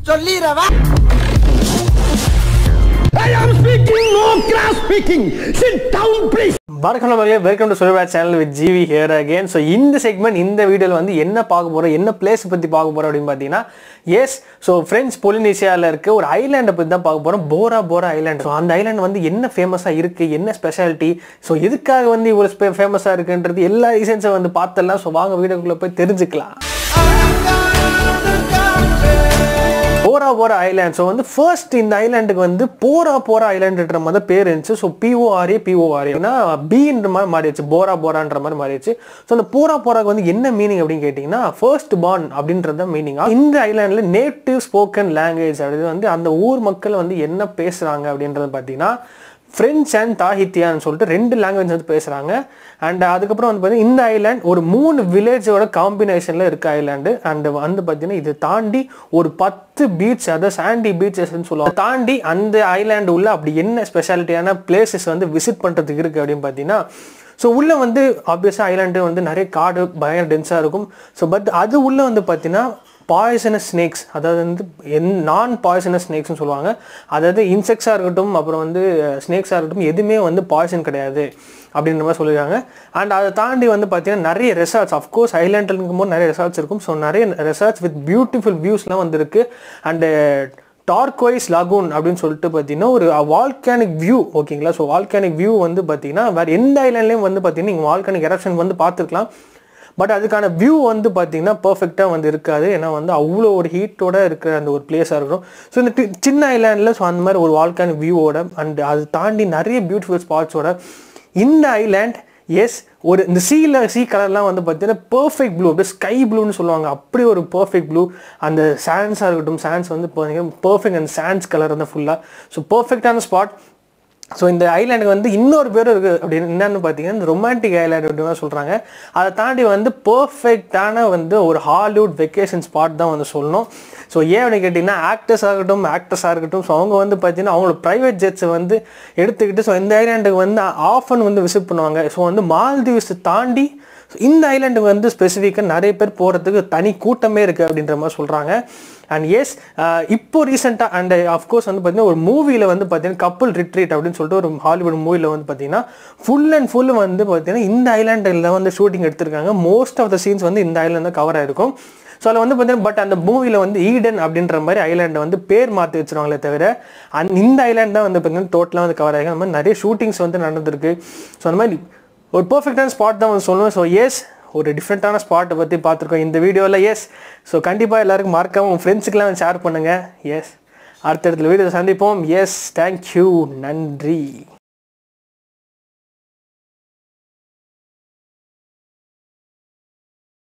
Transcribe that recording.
சொல்லிடவா I am speaking, no cross speaking. Sit down, please. வணக்கம் நம்மளே welcome to சுயபா channel with GV here again so இந்த segment இந்த வீடியோவில் வந்து என்ன பார்க்க போகிறோம் என்ன பிளேஸ் பற்றி பார்க்க போகிறோம் அப்படின்னு பார்த்தீங்கன்னா எஸ் ஸோ ஃப்ரெண்ட்ஸ் பொலினேஷியாவில் இருக்க ஒரு ஐலாண்டை பற்றி தான் பார்க்க போகிறோம் போரா போரா ஐலாண்ட் ஸோ அந்த ஐலாண்ட் வந்து என்ன ஃபேமஸாக இருக்குது என்ன ஸ்பெஷாலிட்டி ஸோ எதுக்காக வந்து இவ்வளோ ஃபேமஸாக இருக்குன்றது எல்லா ரீசன்ஸை வந்து பார்த்தலாம் ஸோ வாங்க வீடியோக்குள்ளே போய் தெரிஞ்சுக்கலாம் போரா போரா ஐலாண்ட் ஸோ வந்து ஃபர்ஸ்ட் இந்த ஐலாண்டுக்கு வந்து போரா போரா ஐலாண்டுன்ற மாதிரி தான் பேர் இருந்துச்சு ஸோ பிஓஆர்ஏ பிஓஆர்ஏனா பீன்ற மாதிரி மாறிடுச்சு போரா போரான்ற மாதிரி மாறிடுச்சு ஸோ அந்த போரா போராக்கு வந்து என்ன மீனிங் அப்படின்னு கேட்டிங்கன்னா ஃபர்ஸ்ட் பார்ன் அப்படின்றது தான் மீனிங் இந்த ஐலாண்டில் நேட்டிவ் ஸ்போக்கன் லாங்குவேஜ் அப்படிது வந்து அந்த ஊர் மக்கள் வந்து என்ன பேசுகிறாங்க அப்படின்றது பார்த்தீங்கன்னா ஃப்ரெஞ்ச் அண்ட் தாஹித்தியான்னு சொல்லிட்டு ரெண்டு லாங்குவேஜ் வந்து பேசுகிறாங்க அண்ட் அதுக்கப்புறம் வந்து பார்த்தீங்கன்னா இந்த ஐலாண்ட் ஒரு மூணு வில்லேஜோட காம்பினேஷனில் இருக்க ஐலாண்டு அண்ட் வந்து பார்த்தீங்கன்னா இது தாண்டி ஒரு பத்து பீச் அதாவது சாண்டி பீச்சஸ்ன்னு சொல்லுவாங்க தாண்டி அந்த ஐலாண்டு உள்ள அப்படி என்ன ஸ்பெஷாலிட்டியான பிளேசஸ் வந்து விசிட் பண்ணுறதுக்கு இருக்குது அப்படின்னு பார்த்தீங்கன்னா ஸோ உள்ளே வந்து ஆப்வியஸாக ஐலாண்டு வந்து நிறைய காடு பயங்கர டென்ஸாக இருக்கும் ஸோ பட் அது உள்ளே வந்து பார்த்தீங்கன்னா பாய்சனஸ் ஸ்னேக்ஸ் அதாவது வந்து என் நான் பாய்சனஸ் ஸ்னேக்ஸ்னு சொல்லுவாங்க அதாவது இன்செக்ட்ஸாக இருக்கட்டும் அப்புறம் வந்து ஸ்னேக்ஸாக இருக்கட்டும் எதுவுமே வந்து பாய்சன் கிடையாது அப்படின்ற மாதிரி சொல்லியிருக்காங்க அண்ட் அதை தாண்டி வந்து பார்த்தீங்கன்னா நிறைய ரெசார்ட்ஸ் அஃப்கோர்ஸ் ஐலாண்டில் இருக்கும்போது நிறைய ரெசார்ட்ஸ் இருக்கும் ஸோ நிறைய ரெசார்ட்ஸ் வித் பியூட்டிஃபுல் வியூஸ்லாம் வந்து இருக்குது அண்டு டார்க்வைஸ் லாகூன் அப்படின்னு சொல்லிட்டு பார்த்தீங்கன்னா ஒரு வால்கானிக் வியூ ஓகேங்களா ஸோ வால்கானிக் வியூ வந்து பார்த்தீங்கன்னா வேறு எந்த ஐலாண்ட்லேயும் வந்து பார்த்தீங்கன்னா நீங்கள் வால்கானிக் எரப்ஷன் வந்து பார்த்துருக்கலாம் பட் அதுக்கான வியூ வந்து பார்த்தீங்கன்னா பர்ஃபெக்டாக வந்து இருக்காது ஏன்னா வந்து அவ்வளோ ஒரு ஹீட்டோட இருக்கிற அந்த ஒரு பிளேஸாக இருக்கும் ஸோ இந்த டி- சின்ன ஐலாண்டில் ஸோ அந்த மாதிரி ஒரு வால்கானிக் வியூவோட அண்ட் அது தாண்டி நிறைய பியூட்டிஃபுல் ஸ்பாட்ஸோட இந்த ஐலாண்ட் எஸ் ஒரு இந்த சீல சீ கலர்லாம் வந்து பார்த்தீங்கன்னா பர்ஃபெக்ட் ப்ளூ அப்படியே ஸ்கை ப்ளூன்னு சொல்லுவாங்க அப்படி ஒரு பர்ஃபெக்ட் ப்ளூ அந்த சாண்ட்ஸாக இருக்கட்டும் சாண்ட்ஸ் வந்து பார்த்தீங்கன்னா பர்ஃபெக்ட் அந்த சாண்ட்ஸ் கலர் வந்து ஃபுல்லாக ஸோ பர்ஃபெக்டான ஸ்பாட் ஸோ இந்த ஐலாண்டுக்கு வந்து இன்னொரு பேர் இருக்குது அப்படின்னு என்னன்னு பார்த்தீங்கன்னா இந்த ரொமான்டிக் ஐலாண்ட் அப்படின்னு சொல்கிறாங்க அதை தாண்டி வந்து பர்ஃபெக்டான வந்து ஒரு ஹாலிவுட் வெக்கேஷன் ஸ்பாட் தான் வந்து சொல்லணும் ஸோ ஏன் அப்படின்னு கேட்டிங்கன்னா ஆக்டர்ஸ் ஆகட்டும் ஆக்டர்ஸாக இருக்கட்டும் ஸோ அவங்க வந்து பார்த்தீங்கன்னா அவங்களோட ப்ரைவேட் ஜெட்ஸை வந்து எடுத்துக்கிட்டு ஸோ இந்த ஐலாண்டுக்கு வந்து ஆஃபன் வந்து விசிட் பண்ணுவாங்க ஸோ வந்து மால்தீவ்ஸ் தாண்டி So, இந்த ஐலாண்டுக்கு வந்து ஸ்பெசிஃபிக்காக நிறைய பேர் போகிறதுக்கு தனி கூட்டமே இருக்குது அப்படின்ற மாதிரி சொல்கிறாங்க அண்ட் எஸ் இப்போ ரீசெண்டாக அண்ட் அஃப்கோர்ஸ் வந்து பார்த்தீங்கன்னா ஒரு மூவியில் வந்து பார்த்தீங்கன்னா கப்பல் ரிட்ரீட் அப்படின்னு சொல்லிட்டு ஒரு ஹாலிவுட் மூவியில் வந்து பார்த்தீங்கன்னா ஃபுல் அண்ட் ஃபுல் வந்து பார்த்தீங்கன்னா இந்த ஐலாண்டில் வந்து ஷூட்டிங் எடுத்திருக்காங்க மோஸ்ட் ஆஃப் த சீன்ஸ் வந்து இந்த ஐலாண்ட் தான் கவர் ஆயிருக்கும் ஸோ அதில் வந்து பார்த்தீங்கன்னா பட் அந்த மூவியில் வந்து ஈடன் அப்படின்ற மாதிரி ஐலாண்டை வந்து பேர் மாற்றி வச்சிருவாங்களே தவிர அந்த இந்த ஐலாண்ட் தான் வந்து பார்த்தீங்கன்னா டோட்டலாக வந்து கவர் ஆகிருக்கு அந்த மாதிரி நிறைய ஷூட்டிங்ஸ் வந்து நடந்திருக்கு ஸோ அந்த மாதிரி ஒரு பர்ஃபெக்டான ஸ்பாட் தான் வந்து சொல்லுவேன் ஸோ எஸ் ஒரு டிஃப்ரெண்ட்டான ஸ்பாட்டை பற்றி பார்த்துருக்கோம் இந்த வீடியோவில் எஸ் ஸோ கண்டிப்பாக எல்லாருக்கும் மறக்காம உங்கள் ஃப்ரெண்ட்ஸுக்கெல்லாம் ஷேர் பண்ணுங்கள் எஸ் அடுத்தடுத்த வீடியோ சந்திப்போம் எஸ் தேங்க்யூ நன்றி